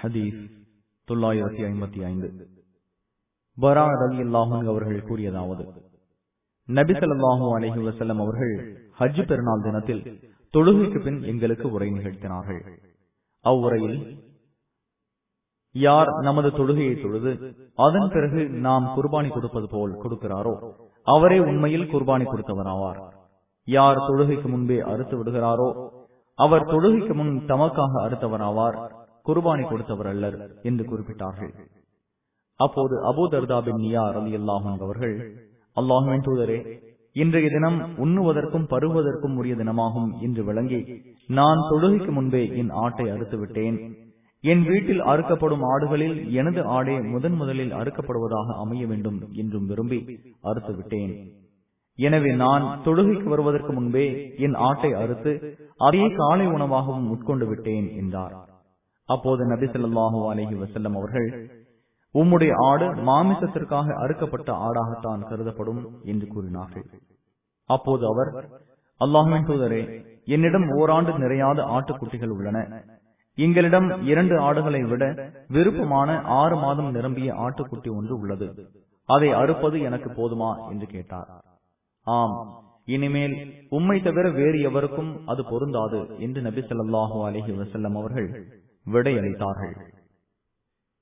ஹதீஸ் தொள்ளாயிரத்தி ஐம்பத்தி ஐந்து பரா ரவி அல்லாஹன் அவர்கள் கூறியதாவது நபி ஸல்லல்லாஹு அலைஹி வஸல்லம் அவர்கள் ஹஜ் பெருநாள் தினத்தில் தொழுகைக்கு பின் எங்களுக்கு உரை நிகழ்த்தினார்கள் அவ்வுரையில் யார் நமது தொழுகையை தொழுது அதன் பிறகு நாம் குர்பானி கொடுப்பது போல் கொடுக்கிறாரோ அவரே உண்மையில் குர்பானி கொடுத்தவராவார் யார் தொழுகைக்கு முன்பே அறுத்து விடுகிறாரோ அவர் தொழுகைக்கு முன் தமக்காக அறுத்தவராவார் குர்பானி கொடுத்தவர் அல்லர் என்று குறிப்பிட்டார்கள் அப்போது அபூ தர்தா பின் நியார் அலி அல்லாஹும் அவர்கள் அல்லாஹுவின் தூதரே இன்றைய தினம் உண்ணுவதற்கும் பருவதற்கும் உரிய தினமாகும் என்று விளங்கி நான் தொழுகைக்கு முன்பே என் ஆட்டை அறுத்து விட்டேன் என் வீட்டில் அறுக்கப்படும் ஆடுகளில் எனது ஆடே முதன் முதலில் அறுக்கப்படுவதாக அமைய வேண்டும் என்றும் விரும்பி அறுத்து விட்டேன் எனவே நான் தொழுகைக்கு வருவதற்கு முன்பே என் ஆட்டை அறுத்து அதே காலை உணவாகவும் உட்கொண்டு விட்டேன் என்றார் அப்போது நபி ஸல்லல்லாஹு அலைஹி வஸல்லம் அவர்கள் உம்முடைய ஆடு மாமிசத்திற்காக அறுக்கப்பட்ட ஆடாகத்தான் கருதப்படும் என்று கூறினார்கள் அப்போது அவர் அல்லாஹுவின் தூதரே என்னிடம் ஓராண்டு நிறையாத ஆட்டுக்குட்டிகள் உள்ளன எங்களிடம் இரண்டு ஆடுகளை விட விருப்பமான ஆறு மாதம் நிரம்பிய ஆட்டுக்குட்டி ஒன்று உள்ளது அதை அறுப்பது எனக்கு போதுமா என்று கேட்டார் ஆம் இனிமேல் உம்மை தவிர வேறு எவருக்கும் அது பொருந்தாது என்று நபி ஸல்லல்லாஹு அலைஹி வஸல்லம் அவர்கள் விடையளித்தார்கள்